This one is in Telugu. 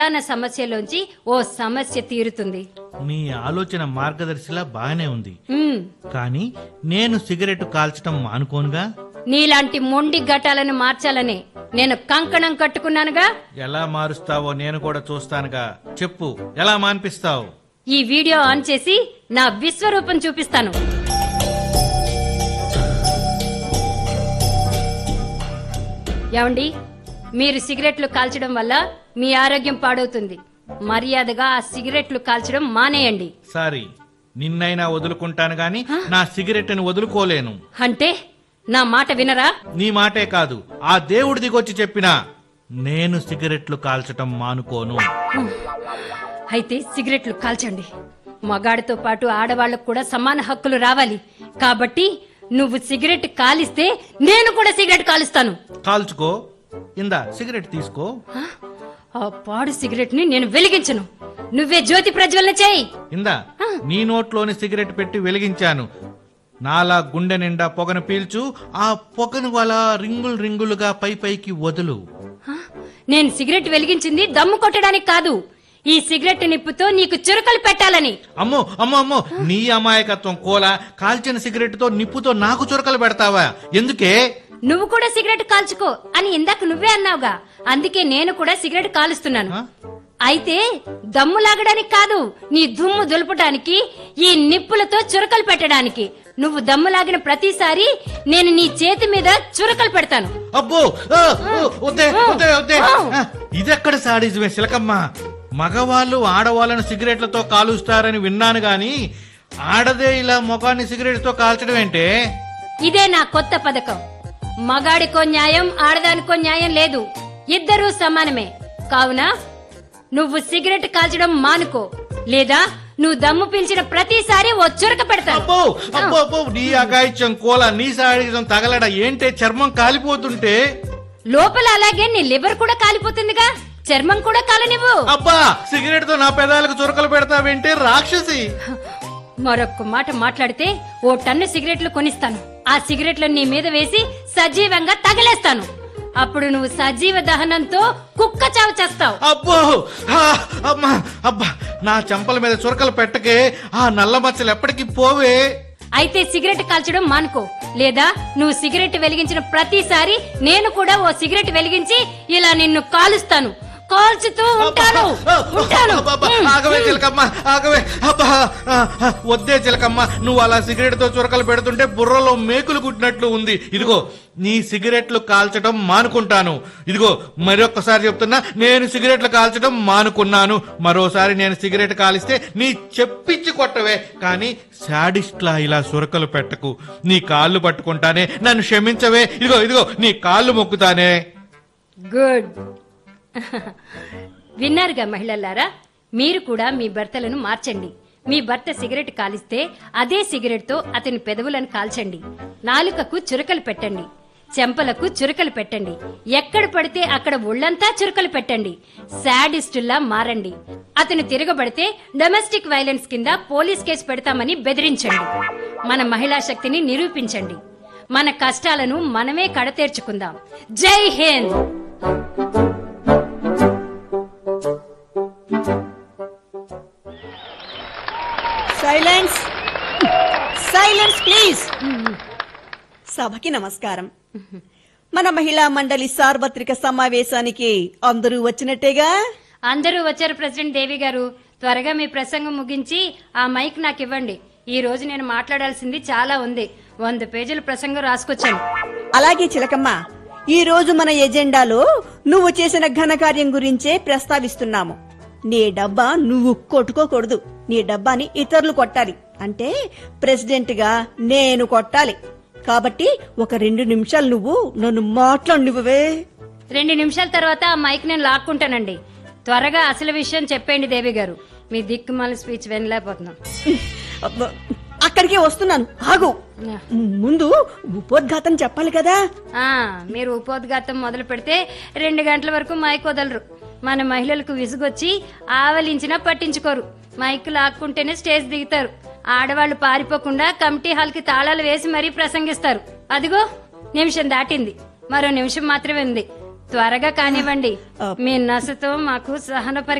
ప్రధాన సమస్యలోంచి ఓ సమస్య తీరుతుంది నీ ఆలోచన మార్గదర్శిలా బాగానే ఉంది ఉమ్, కానీ నేను సిగరెట్ కాల్చటం మానుకోనుగా నీలాంటి మొండి ఘటాలను మార్చాలని నేను కంకణం కట్టుకున్నానుగా ఎలా మారుస్తావో నేను కూడా చూస్తానుగా చెప్పు ఎలా మాన్పిస్తావు ఈ వీడియో ఆన్ చేసి నా విశ్వరూపం చూపిస్తాను ఏమండి మీరు సిగరెట్లు కాల్చడం వల్ల మీ ఆరోగ్యం పాడవుతుంది మర్యాదగా ఆ సిగరెట్లు కాల్చడం మానేయండి సారీ నిన్నైనా వదులుకుంటాను గాని నా సిగరెట్ని వదులుకోలేను అంటే నా మాట వినరా నీ మాటే కాదు ఆ దేవుడి దిగొచ్చి చెప్పినా నేను సిగరెట్లు కాల్చటం మానుకోను అయితే సిగరెట్లు కాల్చండి మగాడితో పాటు ఆడవాళ్లకు కూడా సమాన హక్కులు రావాలి కాబట్టి నువ్వు సిగరెట్ కాలిస్తే నేను కూడా సిగరెట్ కాలుస్తాను కాల్చుకో ఇందా సిగరెట్ తీసుకో ఆ? ఆ పాడు సిగరెట్ ని నేను వెలిగించను నువ్వే జ్యోతి ప్రజ్వలన చేయి ఇందా నీ నోట్లోని సిగరెట్ పెట్టి వెలిగించాను నాలా గుండె నిండా పొగను పీల్చు ఆ పొగను అలా రింగులు రింగులుగా పై పైకి వదులు ఆ? నేను సిగరెట్ వెలిగించింది దమ్ము కొట్టడానికి కాదు ఈ సిగరెట్ నిప్పుతో నీకు చురకలు పెట్టాలని అమ్మో అమ్మో అమ్మో నీ అమాయకత్వం కోల కాల్చిన సిగరెట్ తో నిప్పుతో నాకు చురకలు పెడతావా ఎందుకే నువ్వు కూడా సిగరెట్ కాల్చుకో అని ఇందాక నువ్వే అన్నావుగా అందుకే నేను కూడా సిగరెట్ కాలుస్తున్నాను ఆ? అయితే దమ్ము లాగడానికి కాదు నీ దుమ్ము దులపడానికి ఈ నిప్పులతో చురకలు పెట్టడానికి నువ్వు దమ్ము లాగిన ప్రతిసారి నేను నీ చేతి మీద చురకలు పెడతాను అబ్బో ఆ, ఓ, వద్దే వద్దే వద్దే ఆ, ఇదెక్కడ సాడిజమే సిలకమ్మ మగవాళ్ళు ఆడవాళ్ళను సిగరెట్లతో కాలుస్తారని విన్నాను గాని ఆడదే ఇలా ముఖాన్ని సిగరెట్ తో కాల్చడం ఏంటే ఇదే నా కొత్త పథకం మగాడికో న్యాయం ఆడదానికో న్యాయం లేదు ఇద్దరూ సమానమే కావున నువ్వు సిగరెట్ కాల్చడం మానుకో లేదా నువ్వు దమ్ము పీల్చిన ప్రతిసారి ఓ చురక పెడతాను అబ్బో అబ్బో అబ్బో నీ అగాయిత్యం కోల నీ సాడిజం తగలడ ఏంటే చర్మం కాలిపోతుంటే లోపల అలాగే నీ లివర్ కూడా కాలిపోతుందిగా చర్మం కూడా కాలనివ్వు అబ్బా సిగరెట్ తో నా పెదాలకు చురకలు పెడతావేంటే రాక్షసి మరొక్క మాట మాట్లాడితే ఓ టన్ను సిగరెట్లు కొనిస్తాను ఆ సిగరెట్లను నీ మీద వేసి సజీవంగా తగిలేస్తాను అప్పుడు నువ్వు సజీవ దహనంతో కుక్క చావు చేస్తావు అబ్బో ఆ, అమ్మా అబ్బా నా చెంపల మీద చురకలు పెట్టకే ఆ నల్ల మచ్చలు ఎప్పటికి పోవే అయితే సిగరెట్ కాల్చడం మానుకో లేదా నువ్వు సిగరెట్ వెలిగించిన ప్రతిసారి నేను కూడా ఓ సిగరెట్ వెలిగించి ఇలా నిన్ను కాలుస్తాను కాల్చుతూ ఉంటాను ఉంటాను అబ్బబ్బా, ఆగవే చిలకమ్మ ఆగవే అబ్బా ఆ, ఆ, వద్దే చిలకమ్మ నువ్వు అలా సిగరెట్ తో చురకలు పెడుతుంటే బుర్రలో మేకులు కుట్టినట్లు ఉంది ఇదిగో నీ సిగరెట్లు కాల్చడం మానుకుంటాను ఇదిగో మరొక్కసారి చెప్తున్నా నేను సిగరెట్లు కాల్చడం మానుకున్నాను మరోసారి నేను సిగరెట్ కాలిస్తే నీ చెప్పించి కొట్టవే కానీ శాడిస్ట్లా ఇలా సురకలు పెట్టకు నీ కాళ్ళు పట్టుకుంటానే నన్ను క్షమించవే ఇదిగో ఇదిగో నీ కాళ్ళు మొక్కుతానే గుడ్ విన్నారుగా మహిళలారా మీరు కూడా మీ భర్తలను మార్చండి మీ భర్త సిగరెట్ కాలిస్తే అదే సిగరెట్ తో అతని పెదవులను కాల్చండి నాలుకకు చురకలు పెట్టండి చెంపలకు చురకలు పెట్టండి ఎక్కడ పడితే అక్కడ ఒళ్ళంతా చురకలు పెట్టండి శాడిస్టుల్లా మారండి అతను తిరగబడితే డొమెస్టిక్ వైలెన్స్ కింద పోలీస్ కేసు పెడతామని బెదిరించండి మన మహిళా శక్తిని నిరూపించండి మన కష్టాలను మనమే కడతేర్చుకుందాం జై హింద్ సైలెన్స్ సైలెన్స్ ప్లీజ్ సభకి నమస్కారం మన మహిళా మండలి సార్వత్రిక సమావేశానికి అందరూ వచ్చినట్టేగా అందరూ వచ్చారు ప్రెసిడెంట్ దేవి గారు త్వరగా మీ ప్రసంగం ముగించి ఆ మైక్ నాకు ఇవ్వండి ఈ రోజు నేను మాట్లాడాల్సింది చాలా ఉంది వంద పేజీల ప్రసంగం రాసుకొచ్చాను అలాగే చిలకమ్మ ఈ రోజు మన ఎజెండాలో నువ్వు చేసిన ఘనకార్యం గురించే ప్రస్తావిస్తున్నాము నీ డబ్బా నువ్వు కొట్టుకోకూడదు నీ డబ్బాని ఇతరులు కొట్టాలి అంటే ప్రెసిడెంట్ గా నేను కొట్టాలి కాబట్టి ఒక రెండు నిమిషాలు నువ్వు నన్ను మాట్లాడినివ్వవే రెండు నిమిషాల తర్వాత ఆ మైక్ నేను లాక్కుంటానండి త్వరగా అసలు విషయం చెప్పండి దేవి గారు మీ దిక్కుమాల స్పీచ్ వినలేకపోతున్నాం అబ్బ, అక్కడికే వస్తున్నాను ఆగు ముందు ఉపోద్ఘాతం చెప్పాలి కదా ఆ మీరు ఉపోద్ఘాతం మొదలు పెడితే రెండు గంటల వరకు మైక్ వదలరు మన మహిళలకు విసుగొచ్చి ఆవలించినా పట్టించుకోరు మైక్ లాక్కుంటేనే స్టేజ్ దిగుతారు ఆడవాళ్లు పారిపోకుండా కమిటీ హాల్ కి తాళాలు వేసి మరీ ప్రసంగిస్తారు అదిగో నిమిషం దాటింది మరో నిమిషం మాత్రమే ఉంది త్వరగా కానివ్వండి ఆ. మీ నసతో మాకు సహన